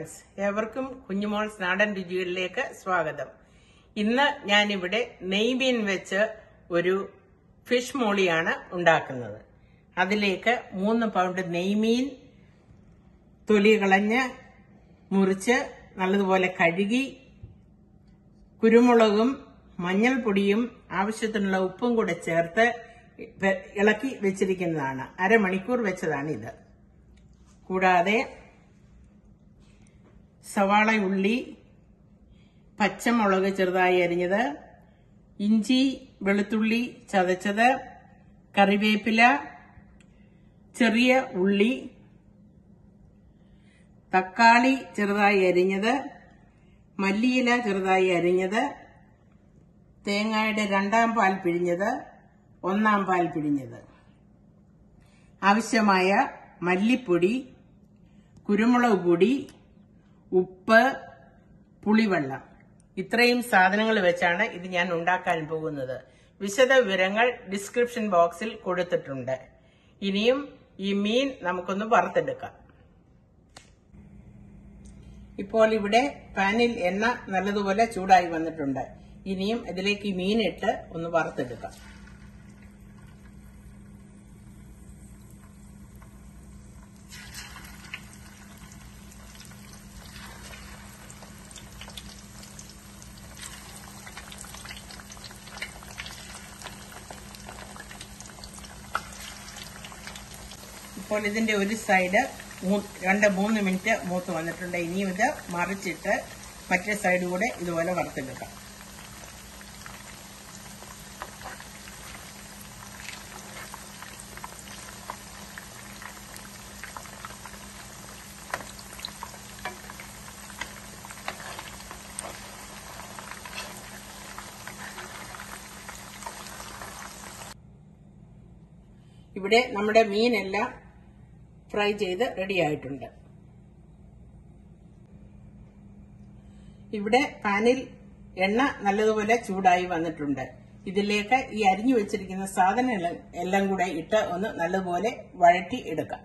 friends ഏവർക്കും കുഞ്ഞുമോൾസ് നാടൻ രുചികളിലേക്ക് സ്വാഗതം ഇന്ന് ഞാനിവിടെ നെയ്മീൻ വെച്ച് ഒരു ഫിഷ് മോളിയാണ് ഉണ്ടാക്കുന്നത് അതിലേക്ക് മൂന്ന് പൗണ്ട് നെയ്മീൻ തൊലി കളഞ്ഞ് മുറിച്ച് നല്ലതുപോലെ കഴുകി കുരുമുളകും മഞ്ഞൾപ്പൊടിയും ആവശ്യത്തിനുള്ള ഉപ്പും കൂടെ ചേർത്ത് വെ- ഇളക്കി വെച്ചിരിക്കുന്നതാണ് അരമണിക്കൂർ വെച്ചതാണ് ഇത് കൂടാതെ സവാള ഉള്ളി പച്ചമുളക് ചെറുതായി അരിഞ്ഞത് ഇഞ്ചി വെളുത്തുള്ളി ചതച്ചത് കറിവേപ്പില ചെറിയ ഉള്ളി തക്കാളി ചെറുതായി അരിഞ്ഞത് മല്ലിയില ചെറുതായി അരിഞ്ഞത് തേങ്ങയുടെ രണ്ടാം പാൽ പിഴിഞ്ഞത് ഒന്നാം പാൽ പിഴിഞ്ഞത് ആവശ്യമായ മല്ലിപ്പൊടി കുരുമുളക് പൊടി ഉപ്പ് പുളിവെള്ളം ഇത്രയും സാധനങ്ങൾ വെച്ചാണ് ഇത് ഞാൻ ഉണ്ടാക്കാൻ പോകുന്നത് വിശദ വിവരങ്ങൾ ഡിസ്ക്രിപ്ഷൻ ബോക്സിൽ കൊടുത്തിട്ടുണ്ട് ഇനിയും ഈ മീൻ നമുക്കൊന്ന് വറുത്തെടുക്കാം ഇപ്പോൾ ഇവിടെ പാനിൽ എണ്ണ നല്ലതുപോലെ ചൂടായി വന്നിട്ടുണ്ട് ഇനിയും ഇതിലേക്ക് ഈ മീനിട്ട് ഒന്ന് വറുത്തെടുക്കാം ഇപ്പോൾ ഇതിന്റെ ഒരു സൈഡ് മൂ- രണ്ട് മൂന്ന് മിനിറ്റ് മൂത്ത് വന്നിട്ടുണ്ട് ഇനിയും ഇത് മറിച്ചിട്ട് മറ്റേ സൈഡ് കൂടെ ഇതുപോലെ വറുത്തെടുക്കാം ഇവിടെ നമ്മുടെ മീനെല്ലാം ഫ്രൈ ചെയ്ത് റെഡി ആയിട്ടുണ്ട് ഇവിടെ പാനിൽ എണ്ണ നല്ലതുപോലെ ചൂടായി വന്നിട്ടുണ്ട് ഇതിലേക്ക് ഈ അരിഞ്ഞു വെച്ചിരിക്കുന്ന സാധനങ്ങൾ എല്ലാം കൂടെ ഇട്ട് ഒന്ന് നല്ലതുപോലെ വഴറ്റി എടുക്കാം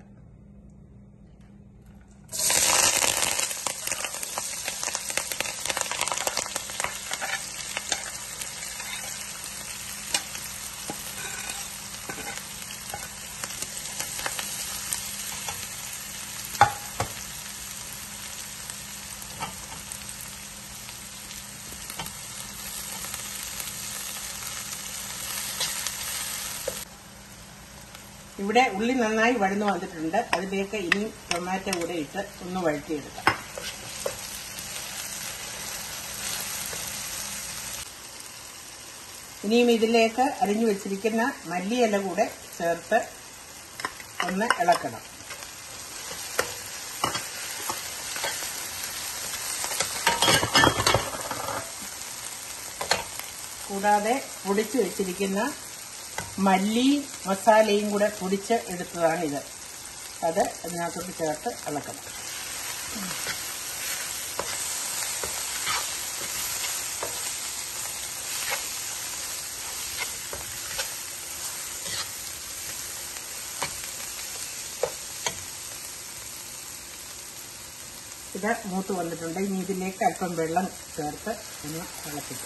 ഇവിടെ ഉള്ളി നന്നായി വഴന്നു വന്നിട്ടുണ്ട് അതിലേക്ക് ഇനി ടൊമാറ്റോ കൂടെ ഇട്ട് ഒന്ന് വഴറ്റിയെടുക്കാം ഇനിയും ഇതിലേക്ക് അരിഞ്ഞു വെച്ചിരിക്കുന്ന മല്ലിയില കൂടെ ചേർത്ത് ഒന്ന് ഇളക്കണം കൂടാതെ പൊടിച്ചു വെച്ചിരിക്കുന്ന മല്ലിയും മസാലയും കൂടെ പൊടിച്ച് എടുത്തതാണിത് അത് അതിനകത്തോട്ട് ചേർത്ത് ഇളക്കണം ഇത് മൂത്ത് വന്നിട്ടുണ്ട് ഇനി ഇതിലേക്ക് അല്പം വെള്ളം ചേർത്ത് ഒന്ന് തിളപ്പിക്കും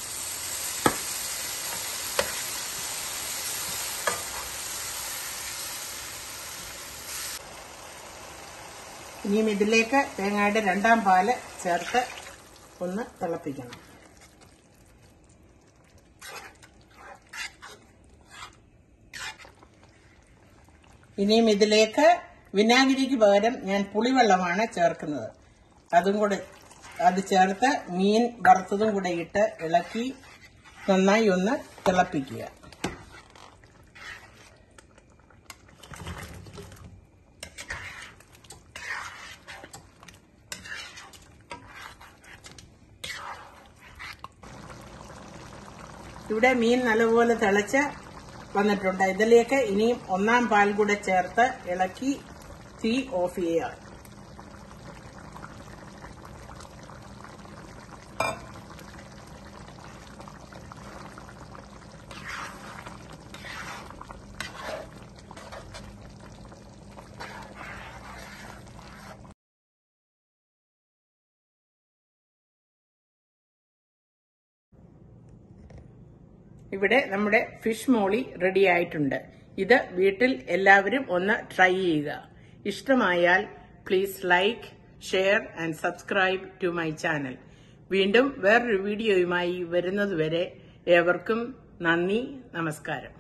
ഇനിയും ഇതിലേക്ക് തേങ്ങയുടെ രണ്ടാം പാല് ചേർത്ത് ഒന്ന് തിളപ്പിക്കണം ഇനിയും ഇതിലേക്ക് വിനാഗിരിക്ക് പകരം ഞാൻ പുളിവെള്ളമാണ് ചേർക്കുന്നത് അതും കൂടെ അത് ചേർത്ത് മീൻ വറുത്തതും കൂടെ ഇട്ട് ഇളക്കി നന്നായി ഒന്ന് തിളപ്പിക്കുക ഇവിടെ മീൻ നല്ലപോലെ തിളച്ച് വന്നിട്ടുണ്ട് ഇതിലേക്ക് ഇനിയും ഒന്നാം പാൽ കൂടെ ചേർത്ത് ഇളക്കി തീ ഓഫ് ചെയ്യുക ഇവിടെ നമ്മുടെ ഫിഷ് മോളി റെഡി ആയിട്ടുണ്ട് ഇത് വീട്ടിൽ എല്ലാവരും ഒന്ന് ട്രൈ ചെയ്യുക ഇഷ്ടമായാൽ please like share and subscribe to my channel വീണ്ടും വേറൊരു വീഡിയോയുമായി വരുന്നതുവരെ ഏവർക്കും നന്ദി നമസ്കാരം